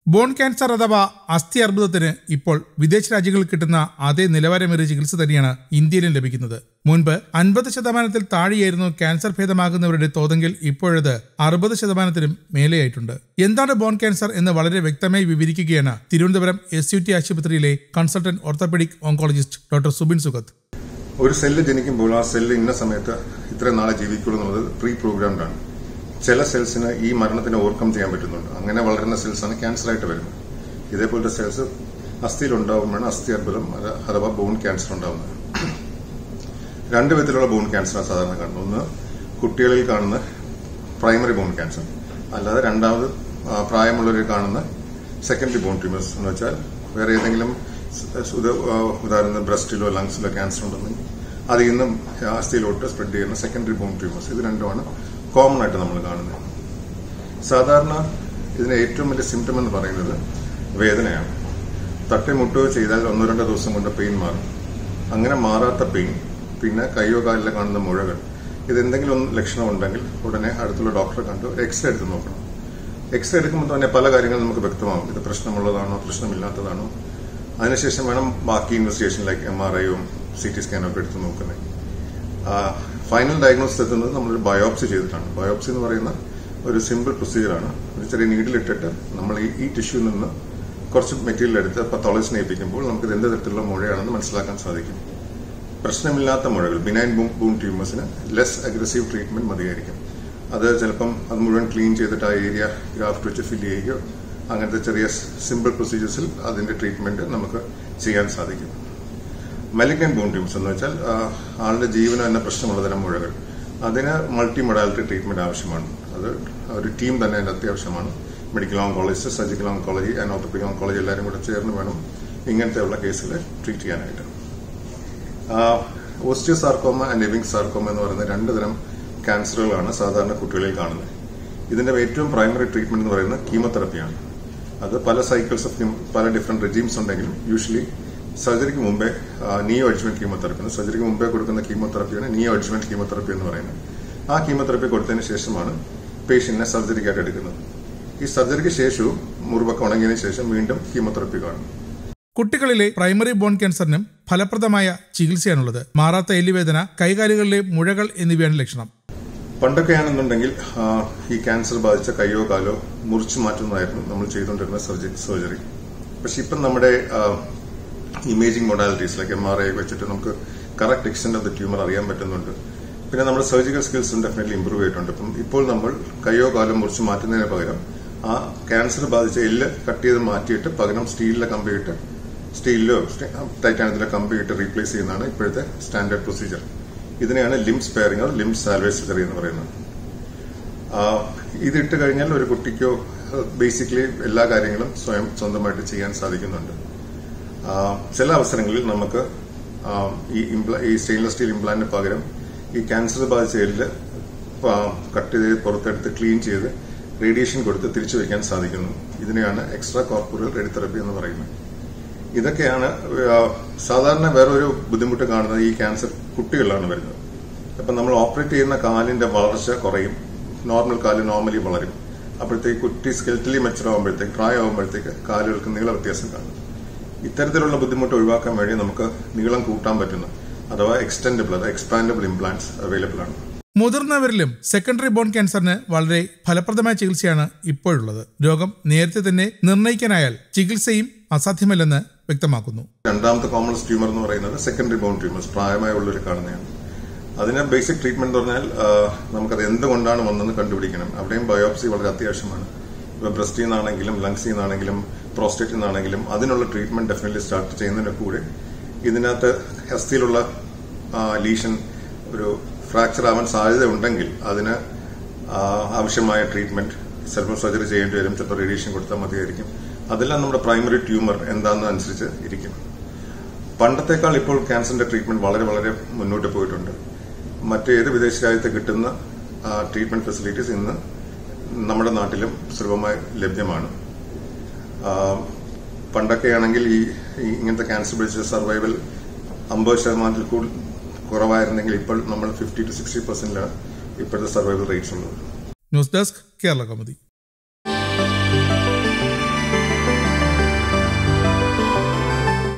bone cancer അഥവാ അസ്ഥി അർബുദത്തിന് ഇപ്പോൾ വിദേശ രാജ്യങ്ങളിൽ കിട്ടുന്ന അതേ നിലവാരമേറിയ ചികിത്സ തന്നെയാണ് ഇന്ത്യയിലും ലഭിക്കുന്നത് മുൻപ് അൻപത് ശതമാനത്തിൽ താഴെയായിരുന്നു ക്യാൻസർ ഭേദമാകുന്നവരുടെ തോതെങ്കിൽ ഇപ്പോഴത് അറുപത് ശതമാനത്തിനും മേലെയായിട്ടുണ്ട് എന്താണ് ബോൺ ക്യാൻസർ എന്ന് വളരെ വ്യക്തമായി വിവരിക്കുകയാണ് തിരുവനന്തപുരം എസ് യു ടി ആശുപത്രിയിലെ consultant orthopaedic oncologist doctor Subin Sugath ഒരു സെല്ല് ജനിക്കുമ്പോൾ ആ സെല്ല് ഇന്ന സമയത്ത് ഇത്ര നാളെ ജീവിക്കുള്ളൂ എന്നുള്ളത് പ്രീ പ്രോഗ്രാംഡ് ആണ് ചില സെൽസിന് ഈ മരണത്തിനെ ഓവർകം ചെയ്യാൻ പറ്റുന്നുണ്ട് അങ്ങനെ വളരുന്ന സെൽസാണ് ക്യാൻസർ ആയിട്ട് വരുന്നത് ഇതേപോലത്തെ സെൽസ് അസ്ഥിയിൽ ഉണ്ടാകുമ്പോഴാണ് അസ്ഥി അർബുദം അത് അഥവാ ബോൺ ക്യാൻസർ ഉണ്ടാകുന്നത് രണ്ട് വിധത്തിലുള്ള ബോൺ ക്യാൻസറാണ് സാധാരണ കാണുന്നത് ഒന്ന് കുട്ടികളിൽ കാണുന്ന പ്രൈമറി ബോൺ ക്യാൻസർ അല്ലാതെ രണ്ടാമത് ആ, പ്രായമുള്ളവരിൽ കാണുന്ന സെക്കൻഡറി ബോൺ ട്യൂമേഴ്സ് എന്ന് വെച്ചാൽ വേറെ ഏതെങ്കിലും സ് ഉദ- ആ, ഉദാഹരണം ബ്രസ്റ്റിലോ ലങ്സിലോ ക്യാൻസർ ഉണ്ടെങ്കിൽ അതിൽ നിന്നും അസ്ഥിയിലോട്ട് സ്പ്രെഡ് ചെയ്യുന്ന സെക്കൻഡറി ബോൺ ട്യൂമേഴ്സ് ഇത് രണ്ടുമാണ് കോമൺ ആയിട്ട് നമ്മൾ കാണുന്നത് സാധാരണ ഇതിന് ഏറ്റവും വലിയ സിംറ്റം എന്ന് പറയുന്നത് വേദനയാണ് തട്ടിമുട്ടുകയോ ചെയ്താൽ ഒന്നോ രണ്ടോ ദിവസം കൊണ്ട് പെയിൻ മാറും അങ്ങനെ മാറാത്ത പെയിൻ പിന്നെ കയ്യോ കാലിലോ കാണുന്ന മുഴകൾ ഇതെന്തെങ്കിലും ഒന്ന് ലക്ഷണം ഉണ്ടെങ്കിൽ ഉടനെ അടുത്തുള്ള ഡോക്ടറെ കണ്ട് ഒരു എക്സ്റേ എടുത്ത് നോക്കണം എക്സ്റേ എടുക്കുമ്പോൾ തന്നെ പല കാര്യങ്ങളും നമുക്ക് വ്യക്തമാകും ഇത് പ്രശ്നമുള്ളതാണോ പ്രശ്നമില്ലാത്തതാണോ അതിനുശേഷം വേണം ബാക്കി ഇൻവെസ്റ്റിഗേഷൻ ലൈക്ക് എം ആർ ഐയും സി ടി സ്കാനും ഒക്കെ എടുത്ത് നോക്കുന്നത് ഫൈനൽ ഡയഗ്നോസിസ് എത്തുന്നത് നമ്മളൊരു ബയോപ്സി ചെയ്തിട്ടാണ് ബയോപ്സി എന്ന് പറയുന്ന ഒരു സിമ്പിൾ പ്രൊസീജിയറാണ് ഒരു ചെറിയ നീഡിലിട്ടിട്ട് നമ്മൾ ഈ ഈ ടിഷ്യൂവിൽ നിന്ന് കുറച്ച് മെറ്റീരിയൽ എടുത്ത് പത്തോളജിനെ ഏൽപ്പിക്കുമ്പോൾ നമുക്കിത് എന്ത് തരത്തിലുള്ള മുഴയാണെന്ന് മനസ്സിലാക്കാൻ സാധിക്കും പ്രശ്നമില്ലാത്ത മുഴകൾ ബിനൈൻ ബൂം ബൂൺ ട്യൂമേഴ്സിന് ലെസ് അഗ്രസീവ് ട്രീറ്റ്മെന്റ് മതിയായിരിക്കും അത് ചിലപ്പം അത് മുഴുവൻ ക്ലീൻ ചെയ്തിട്ട് ആ ഏരിയ ഗ്രാഫ്റ്റ് വെച്ച് ഫില്ല് ചെയ്യുകയോ അങ്ങനത്തെ ചെറിയ സിമ്പിൾ പ്രൊസീജിയേഴ്സിൽ അതിന്റെ ട്രീറ്റ്മെന്റ് നമുക്ക് ചെയ്യാൻ സാധിക്കും മെലിക്കൻ ബോൺ ട്യൂംസ് എന്ന് വെച്ചാൽ ആ, ആളുടെ ജീവന് തന്നെ പ്രശ്നമുള്ള തരം മുഴകൾ അതിന് മൾട്ടി മൊഡാലിറ്റി ട്രീറ്റ്മെന്റ് ആവശ്യമാണ് അത് ഒരു ടീം തന്നെ അതിന്റെ അത്യാവശ്യമാണ് medical oncologist surgical oncology and orthopaedic oncology എല്ലാവരും കൂടെ ചേർന്ന് വേണം ഇങ്ങനത്തെ ഉള്ള കേസിൽ ട്രീറ്റ് ചെയ്യാനായിട്ട് ഓസ്റ്റിയോസാർക്കോമ ആൻഡ് എവിങ് സാർക്കോമ എന്ന് പറയുന്ന രണ്ട് തരം ക്യാൻസറുകളാണ് സാധാരണ കുട്ടികളിൽ കാണുന്നത് ഇതിന്റെ ഏറ്റവും പ്രൈമറി ട്രീറ്റ്മെന്റ് എന്ന് പറയുന്നത് കീമോതെറപ്പിയാണ് അത് പല സൈക്കിൾസ് ഓഫ് പല ഡിഫറെന്റ് റെജീംസ് ഉണ്ടെങ്കിലും യൂഷ്വലി സർജറിക്ക് മുമ്പേ നിയോ അഡ്ജ്മെന്റ് കീമോതെറപ്പി സർജറിക്ക് മുമ്പേ കൊടുക്കുന്ന കീമോതെറപ്പിയാണ് നിയോ അഡ്ജ്മെന്റ് കീമോതെറപ്പി എന്ന് പറയുന്നത് ആ കീമോതെറപ്പി കൊടുത്തതിന് ശേഷമാണ് പേഷ്യന്റിനെ സർജറിക്കായിട്ട് എടുക്കുന്നത് ഈ സർജറിക്ക് ശേഷവും മുറിവൊക്കെ ഉണങ്ങിയതിനു ശേഷം വീണ്ടും കീമോതെറപ്പി കാണും കുട്ടികളിലെ പ്രൈമറി ബോൺ ക്യാൻസറിനും ഫലപ്രദമായ ചികിത്സയാണുള്ളത് മാറാത്ത എല്ലുവേദന കൈകാലുകളിലെ മുഴകൾ എന്നിവയാണ് ലക്ഷണം പണ്ടൊക്കെയാണെന്നുണ്ടെങ്കിൽ ആ, ഈ ക്യാൻസർ ബാധിച്ച കയ്യോ കാലോ മുറിച്ചു മാറ്റുന്നതായിരുന്നു നമ്മൾ ചെയ്തുകൊണ്ടിരുന്ന സർജറി സർജറി പക്ഷെ ഇപ്പം നമ്മുടെ imaging modalities like M R I വെച്ചിട്ട് നമുക്ക് correct extent of the tumour അറിയാൻ പറ്റുന്നുണ്ട് പിന്നെ നമ്മുടെ സർജിക്കൽ സ്കിൽസും ഡെഫിനറ്റ്ലി ഇമ്പ്രൂവ് ചെയ്തിട്ടുണ്ട് ഇപ്പം ഇപ്പോൾ നമ്മൾ കയ്യോ കാലോ മുറിച്ച് മാറ്റുന്നതിന് പകരം ആ ക്യാൻസർ ബാധിച്ച എല്ല് കട്ട് ചെയ്ത് മാറ്റിയിട്ട് പകരം സ്റ്റീലിലെ കമ്പിയിട്ട് സ്റ്റീലിലോ ടൈറ്റാനത്തിലോ കമ്പിയിട്ട് റീപ്ലേസ് ചെയ്യുന്നതാണ് ഇപ്പോഴത്തെ സ്റ്റാൻഡേർഡ് പ്രൊസീജിയർ ഇതിനെയാണ് limb sparing limb salvage surgery എന്ന് പറയുന്നത് ആ, ഇതിട്ട് കഴിഞ്ഞാൽ ഒരു കുട്ടിക്കോ ബേസിക്കലി എല്ലാ കാര്യങ്ങളും സ്വയം സ്വന്തമായിട്ട് ചെയ്യാൻ സാധിക്കുന്നുണ്ട് ആ, ചില അവസരങ്ങളിൽ നമുക്ക് ആ, ഈ ഇംപ്ല ഈ സ്റ്റെയിൻലെസ് സ്റ്റീൽ ഇംപ്ലാന്റിന് പകരം ഈ ക്യാൻസർ ബാധിച്ച എല്ല് കട്ട് ചെയ്ത് പുറത്തെടുത്ത് ക്ലീൻ ചെയ്ത് റേഡിയേഷൻ കൊടുത്ത് തിരിച്ചു വെക്കാൻ സാധിക്കുന്നു ഇതിനെയാണ് എക്സ്ട്രാ കോർപ്പറൽ റെഡിതെറപ്പി എന്ന് പറയുന്നത് ഇതൊക്കെയാണ് ആ, സാധാരണ വേറൊരു ബുദ്ധിമുട്ട് കാണുന്നത് ഈ ക്യാൻസർ കുട്ടികളിലാണ് വരുന്നത് അപ്പൊ നമ്മൾ ഓപ്പറേറ്റ് ചെയ്യുന്ന കാലിന്റെ വളർച്ച കുറയും നോർമൽ കാല് നോർമലി വളരും അപ്പോഴത്തേക്ക് കുട്ടി സ്കെൽറ്റലി മെച്ചർ ആകുമ്പോഴത്തേക്ക് പ്രായമാകുമ്പോഴത്തേക്ക് കാലുകൾക്ക് നീള വ്യത്യാസം കാണും ഇത്തരത്തിലുള്ള ബുദ്ധിമുട്ട് ഒഴിവാക്കാൻ വേണ്ടി നമുക്ക് നീളം കൂട്ടാൻ പറ്റുന്ന അഥവാ എക്സ്റ്റെൻഡബിൾ അഥവാ എക്സ്പാൻഡബിൾ ഇംപ്ലാന്റ്സ് അവൈലബിൾ ആണ് മുതിർന്നവരിലും സെക്കൻഡറി ബോൺ ക്യാൻസറിന് വളരെ ഫലപ്രദമായ ചികിത്സയാണ് ഇപ്പോഴുള്ളത് രോഗം നേരത്തെ തന്നെ നിർണ്ണയിക്കാനായാൽ ചികിത്സയും അസാധ്യമല്ലെന്ന് വ്യക്തമാക്കുന്നു രണ്ടാമത്തെ കോമൺസ് ട്യൂമർ എന്ന് പറയുന്നത് സെക്കൻഡറി ബോൺ ട്യൂമേഴ്സ് പ്രായമായ ഉള്ളവർ കാണുന്നതാണ് അതിന് ബേസിക് ട്രീറ്റ്മെന്റ് എന്ന് പറഞ്ഞാൽ ആ, നമുക്കത് എന്തുകൊണ്ടാണ് വന്നതെന്ന് കണ്ടുപിടിക്കണം അവിടെയും ബയോപ്സി വളരെ അത്യാവശ്യമാണ് ഇപ്പൊ ബ്രസ്റ്റിൽ നിന്നാണെങ്കിലും ലങ്സിൽ നിന്നാണെങ്കിലും പ്രോസ്റ്റേറ്റിൽ നിന്നാണെങ്കിലും അതിനുള്ള ട്രീറ്റ്മെന്റ് ഡെഫിനറ്റ്ലി സ്റ്റാർട്ട് ചെയ്യുന്നതിന് കൂടെ ഇതിനകത്ത് അസ്ഥിയിലുള്ള ലീഷൻ ഒരു ഫ്രാക്ചർ ആവാൻ സാധ്യത ഉണ്ടെങ്കിൽ അതിന് ആ, ആവശ്യമായ ട്രീറ്റ്മെന്റ് ചിലപ്പോൾ സർജറി ചെയ്യേണ്ടി വരും ചിലപ്പോൾ റേഡിയേഷൻ കൊടുത്താൽ മതിയായിരിക്കും അതെല്ലാം നമ്മുടെ പ്രൈമറി ട്യൂമർ എന്താണെന്ന് അനുസരിച്ച് ഇരിക്കും പണ്ടത്തെക്കാൾ ഇപ്പോൾ ക്യാൻസറിന്റെ ട്രീറ്റ്മെന്റ് വളരെ വളരെ മുന്നോട്ട് പോയിട്ടുണ്ട് മറ്റേത് വിദേശ രാജ്യത്ത് കിട്ടുന്ന ട്രീറ്റ്മെന്റ് ഫെസിലിറ്റീസ് ഇന്ന് നമ്മുടെ നാട്ടിലും സുലഭമായി ലഭ്യമാണ് ആ, പണ്ടൊക്കെയാണെങ്കിൽ ഈ ഈ ഇങ്ങനത്തെ ക്യാൻസർ ബേസ്ഡ് സർവൈവൽ അമ്പത് ശതമാനത്തിൽ കൂടുതൽ കുറവായിരുന്നെങ്കിൽ ഇപ്പോൾ നമ്മൾ ഫിഫ്റ്റി ടു സിക്സ്റ്റി പെർസെന്റിലാണ് ഇപ്പോഴത്തെ സർവൈവൽ റേറ്റ്സ് ഉള്ളത് ന്യൂസ് ഡെസ്ക് കേരള കൗമുദി